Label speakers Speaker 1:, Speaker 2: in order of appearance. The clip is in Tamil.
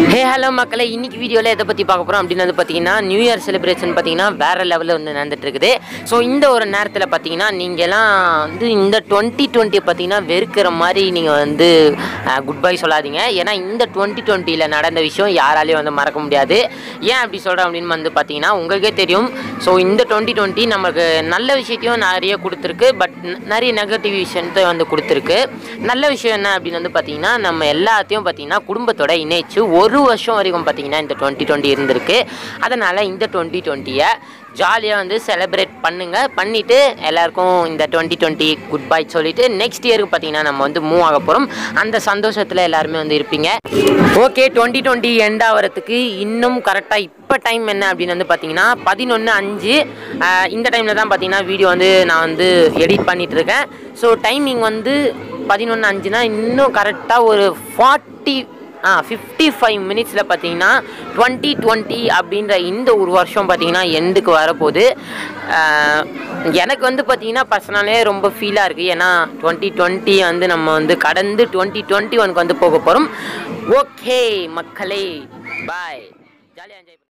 Speaker 1: ஹே ஹலோ மக்களே இன்னைக்கு வீடியோவில் எதை பற்றி பார்க்க போகிறோம் அப்படின்னு வந்து பார்த்தீங்கன்னா நியூ இயர் செலிப்ரேஷன் பார்த்தீங்கன்னா வேறு லெவலில் வந்து நடந்துட்டு இருக்குது ஸோ இந்த ஒரு நேரத்தில் பார்த்தீங்கன்னா நீங்கள்லாம் வந்து இந்த டுவெண்ட்டி டுவெண்ட்டி பார்த்தீங்கன்னா வெறுக்கிற மாதிரி நீங்கள் வந்து குட் பை சொல்லாதீங்க ஏன்னா இந்த டுவெண்ட்டி டுவெண்ட்டியில் நடந்த விஷயம் யாராலையும் வந்து மறக்க முடியாது ஏன் அப்படி சொல்கிறேன் அப்படின்னு வந்து பார்த்தீங்கன்னா உங்களுக்கே தெரியும் ஸோ இந்த டுவெண்ட்டி டுவெண்ட்டி நமக்கு நல்ல விஷயத்தையும் நிறைய கொடுத்துருக்கு பட் நிறைய நெகட்டிவ் விஷயத்தை வந்து கொடுத்துருக்கு நல்ல விஷயம் என்ன அப்படின்னு வந்து பார்த்தீங்கன்னா நம்ம எல்லாத்தையும் பார்த்தீங்கன்னா குடும்பத்தோட இணைச்சு ஒரு வருஷம் வரைக்கும் பார்த்தீங்கன்னா இந்த டுவெண்ட்டி டுவெண்ட்டி இருந்திருக்கு அதனால் இந்த டுவெண்ட்டி டுவெண்ட்டியை ஜாலியாக வந்து செலிப்ரேட் பண்ணுங்கள் பண்ணிவிட்டு எல்லாருக்கும் இந்த டுவெண்ட்டி டுவெண்ட்டி குட் பை சொல்லிவிட்டு நெக்ஸ்ட் இயருக்கு பார்த்தீங்கன்னா நம்ம வந்து மூவ் ஆக போகிறோம் அந்த சந்தோஷத்தில் எல்லாருமே வந்து இருப்பீங்க ஓகே டுவெண்ட்டி டுவெண்ட்டி எண்ட் ஆகிறதுக்கு இன்னும் கரெக்டாக இப்போ டைம் என்ன அப்படின்னு வந்து பார்த்தீங்கன்னா பதினொன்று அஞ்சு ஆஹ் இந்த டைமில் தான் பார்த்தீங்கன்னா வீடியோ வந்து நான் வந்து எடிட் பண்ணிட்டு இருக்கேன் ஸோ டைமிங் வந்து பதினொன்று அஞ்சுனா இன்னும் கரெக்டாக ஒரு ஃபார்ட்டி ஆ ஃபிஃப்டி ஃபைவ் மினிட்ஸில் பார்த்தீங்கன்னா டுவெண்ட்டி டுவெண்ட்டி அப்படின்ற இந்த ஒரு வருஷம் பார்த்தீங்கன்னா எண்டுக்கு வரப்போகுது ஆஹ் எனக்கு வந்து பார்த்தீங்கன்னா பர்சனலே ரொம்ப ஃபீலாக இருக்குது ஏன்னா டுவெண்ட்டி டுவெண்ட்டி வந்து நம்ம வந்து கடந்து டுவெண்ட்டி டுவெண்ட்டி ஒனுக்கு வந்து போக போகிறோம் ஓகே மக்களே பாய் ஜாலியாக என்ஜாய்